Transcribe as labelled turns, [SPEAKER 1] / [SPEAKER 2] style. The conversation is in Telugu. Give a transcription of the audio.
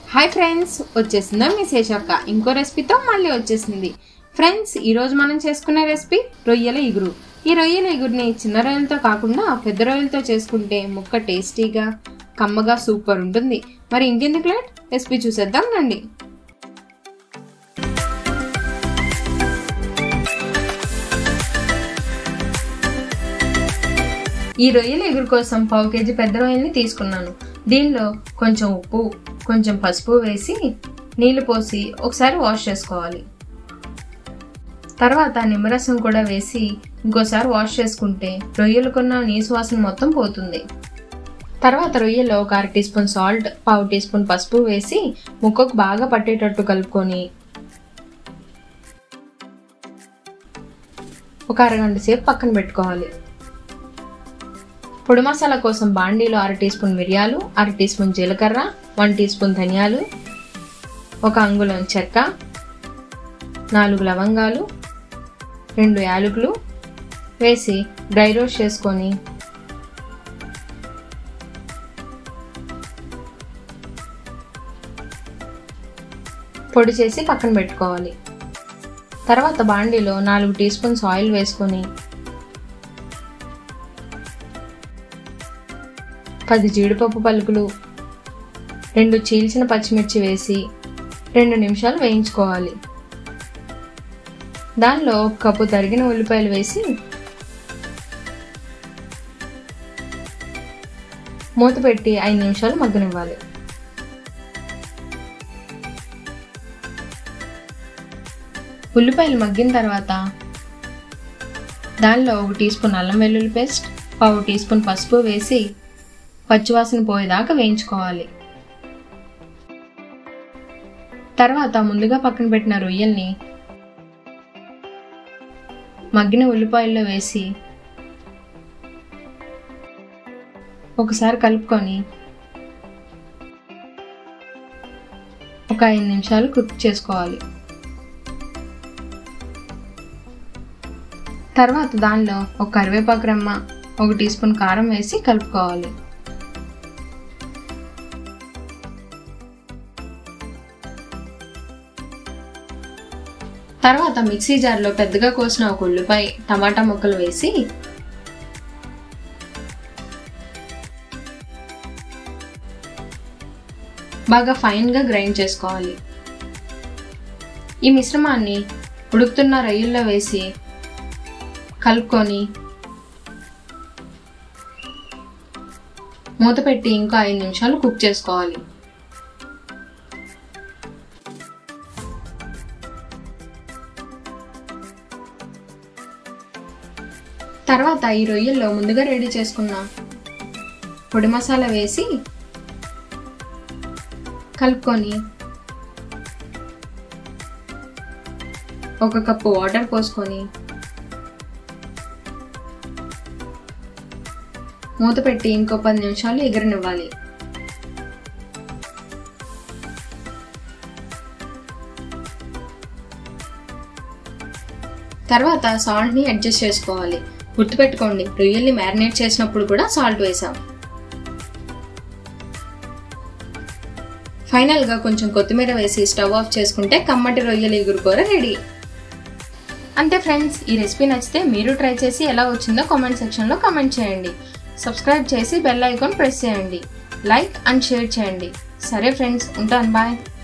[SPEAKER 1] హాయ్ ఫ్రెండ్స్ వచ్చేసిందా మీ శేషక్క ఇంకో రెసిపీతో మళ్ళీ వచ్చేసింది ఫ్రెండ్స్ ఈరోజు మనం చేసుకునే రెసిపీ రొయ్యల ఇగురు ఈ రొయ్యల ఇగురిని చిన్న రొయ్యలతో కాకుండా పెద్ద రొయ్యలతో చేసుకుంటే ముక్క టేస్టీగా కమ్మగా సూపర్ ఉంటుంది మరి ఇంకెందుకు లేట్ రెసిపీ చూసేద్దాం రండి ఈ రొయ్యల ఎగురు కోసం పావు కేజీ పెద్ద రొయ్యల్ని తీసుకున్నాను దీనిలో కొంచెం ఉప్పు కొంచెం పసుపు వేసి నీళ్లు పోసి ఒకసారి వాష్ చేసుకోవాలి తర్వాత నిమ్మరసం కూడా వేసి ఇంకోసారి వాష్ చేసుకుంటే రొయ్యలకున్న నీసు వాసన మొత్తం పోతుంది తర్వాత రొయ్యలో ఒక అర టీ స్పూన్ సాల్ట్ పావు టీ స్పూన్ పసుపు వేసి ముక్కకు బాగా పట్టేటట్టు కలుపుకొని ఒక అరగంట సేపు పక్కన పెట్టుకోవాలి పొడి మసాలా కోసం బాండీలో అర టీ స్పూన్ మిరియాలు అర టీ స్పూన్ జీలకర్ర వన్ టీ స్పూన్ ధనియాలు ఒక అంగుళం చెక్క నాలుగు లవంగాలు రెండు యాలకులు వేసి డ్రై రోస్ట్ చేసుకొని పొడి చేసి పక్కన పెట్టుకోవాలి తర్వాత బాండీలో నాలుగు టీ స్పూన్స్ ఆయిల్ వేసుకొని పది జీడిపప్పు పలుకులు రెండు చీల్చిన పచ్చిమిర్చి వేసి రెండు నిమిషాలు వేయించుకోవాలి దానిలో ఒక కప్పు తరిగిన ఉల్లిపాయలు వేసి మూత పెట్టి ఐదు నిమిషాలు మగ్గనివ్వాలి ఉల్లిపాయలు మగ్గిన తర్వాత దానిలో ఒక టీ స్పూన్ అల్లం వెల్లుల్లి పేస్ట్ పావు టీ స్పూన్ పసుపు వేసి పచ్చివాసన పోయేదాకా వేయించుకోవాలి తర్వాత ముందుగా పక్కన పెట్టిన రొయ్యల్ని మగ్గిన ఉల్లిపాయల్లో వేసి ఒకసారి కలుపుకొని ఒక ఐదు నిమిషాలు కుక్ చేసుకోవాలి తర్వాత దానిలో ఒక కరివేపాకు రెమ్మ ఒక టీ స్పూన్ కారం వేసి కలుపుకోవాలి తర్వాత మిక్సీ జార్లో పెద్దగా కోసిన ఒక ఉల్లిపాయ టమాటా ముక్కలు వేసి బాగా ఫైన్గా గ్రైండ్ చేసుకోవాలి ఈ మిశ్రమాన్ని ఉడుకుతున్న రొయ్యల్లో వేసి కలుపుకొని మూత పెట్టి ఇంకా ఐదు నిమిషాలు కుక్ చేసుకోవాలి తర్వాత ఈ రొయ్యల్లో ముందుగా రెడీ చేసుకున్న పొడి మసాలా వేసి కలుపుకొని ఒక కప్పు వాటర్ పోసుకొని మూత పెట్టి ఇంకో పది నిమిషాలు ఎగరనివ్వాలి తర్వాత సాల్ట్ని అడ్జస్ట్ చేసుకోవాలి గుర్తుపెట్టుకోండి రొయ్యల్ని మ్యారినేట్ చేసినప్పుడు కూడా సాల్ట్ వేసాం ఫైనల్గా కొంచెం కొత్తిమీర వేసి స్టవ్ ఆఫ్ చేసుకుంటే కమ్మటి రొయ్యల ఎగురు కూర రెడీ అంతే ఫ్రెండ్స్ ఈ రెసిపీ నచ్చితే మీరు ట్రై చేసి ఎలా వచ్చిందో కామెంట్ సెక్షన్లో కామెంట్ చేయండి సబ్స్క్రైబ్ చేసి బెల్ ఐకాన్ ప్రెస్ చేయండి లైక్ అండ్ షేర్ చేయండి సరే ఫ్రెండ్స్ ఉంటాను బాయ్